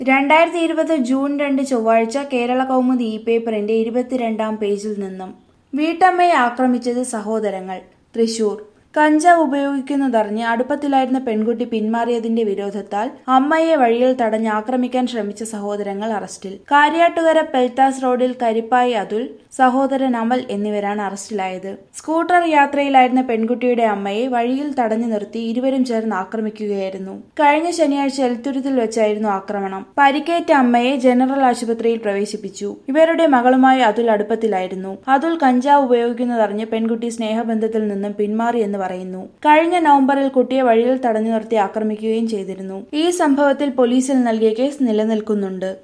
രണ്ടായിരത്തി ഇരുപത് ജൂൺ രണ്ട് ചൊവ്വാഴ്ച കേരള കൗമുദി ഇ പേപ്പറിന്റെ ഇരുപത്തിരണ്ടാം പേജിൽ നിന്നും വീട്ടമ്മയെ ആക്രമിച്ചത് സഹോദരങ്ങൾ തൃശൂർ കഞ്ചാവ് ഉപയോഗിക്കുന്നതറിഞ്ഞ് അടുപ്പത്തിലായിരുന്ന പെൺകുട്ടി പിന്മാറിയതിന്റെ വിരോധത്താൽ അമ്മയെ വഴിയിൽ തടഞ്ഞ് ആക്രമിക്കാൻ ശ്രമിച്ച സഹോദരങ്ങൾ അറസ്റ്റിൽ കാര്യാട്ടുകര പെൽത്താസ് റോഡിൽ കരിപ്പായി അതുൽ സഹോദരൻ അമൽ എന്നിവരാണ് അറസ്റ്റിലായത് സ്കൂട്ടർ യാത്രയിലായിരുന്ന പെൺകുട്ടിയുടെ അമ്മയെ വഴിയിൽ തടഞ്ഞു നിർത്തി ഇരുവരും ചേർന്ന് ആക്രമിക്കുകയായിരുന്നു കഴിഞ്ഞ ശനിയാഴ്ച എൽത്തുരുത്തിൽ വെച്ചായിരുന്നു ആക്രമണം പരിക്കേറ്റ അമ്മയെ ജനറൽ ആശുപത്രിയിൽ പ്രവേശിപ്പിച്ചു ഇവരുടെ മകളുമായി അതുൽ അടുപ്പത്തിലായിരുന്നു അതുൽ കഞ്ചാവ് ഉപയോഗിക്കുന്നതറിഞ്ഞ് പെൺകുട്ടി സ്നേഹബന്ധത്തിൽ നിന്നും പിന്മാറിയെന്ന് പറയുന്നു കഴിഞ്ഞ നവംബറിൽ കുട്ടിയെ വഴിയിൽ തടഞ്ഞു നിർത്തി ആക്രമിക്കുകയും ചെയ്തിരുന്നു ഈ സംഭവത്തിൽ പോലീസിൽ നൽകിയ കേസ് നിലനിൽക്കുന്നുണ്ട്